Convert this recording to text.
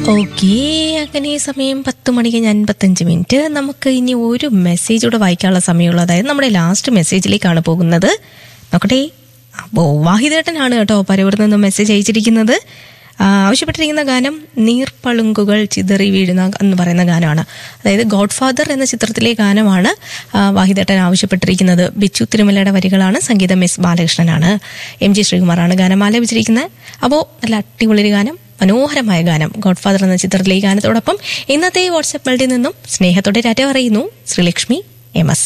okay അങ്ങനെ ഈ സമയം പത്ത് മണിക്ക് അൻപത്തഞ്ച് മിനിറ്റ് നമുക്ക് ഇനി ഒരു മെസ്സേജ് കൂടെ വായിക്കാനുള്ള സമയമുള്ളൂ അതായത് നമ്മുടെ ലാസ്റ്റ് മെസ്സേജിലേക്കാണ് പോകുന്നത് നോക്കട്ടെ അപ്പോൾ വാഹിദേട്ടനാണ് കേട്ടോ പരവൂരിൽ നിന്ന് മെസ്സേജ് അയച്ചിരിക്കുന്നത് ആ, ആവശ്യപ്പെട്ടിരിക്കുന്ന ഗാനം നീർപ്പളുങ്കുകൾ ചിതറി വീഴുന്ന എന്ന് പറയുന്ന ഗാനമാണ് അതായത് ഗോഡ് ഫാദർ എന്ന ചിത്രത്തിലെ ഗാനമാണ് ആ, വാഹിദേട്ടൻ ആവശ്യപ്പെട്ടിരിക്കുന്നത് ബിച്ചു തിരുമലയുടെ വരികളാണ് സംഗീതം എസ് ബാലകൃഷ്ണനാണ് എം ജി ശ്രീകുമാറാണ് ഗാനം ആലപിച്ചിരിക്കുന്നത് അപ്പോൾ നല്ല അടിപൊളി ഒരു ഗാനം മനോഹരമായ ഗാനം ഗോഡ് ഫാദർ എന്ന ചിത്രത്തിലെ ഈ ഗാനത്തോടൊപ്പം ഇന്നത്തെ വാട്സ്ആപ്പ് മെൽഡിൽ നിന്നും സ്നേഹത്തോടെ ടാറ്റ പറയുന്നു ശ്രീലക്ഷ്മി എം എസ്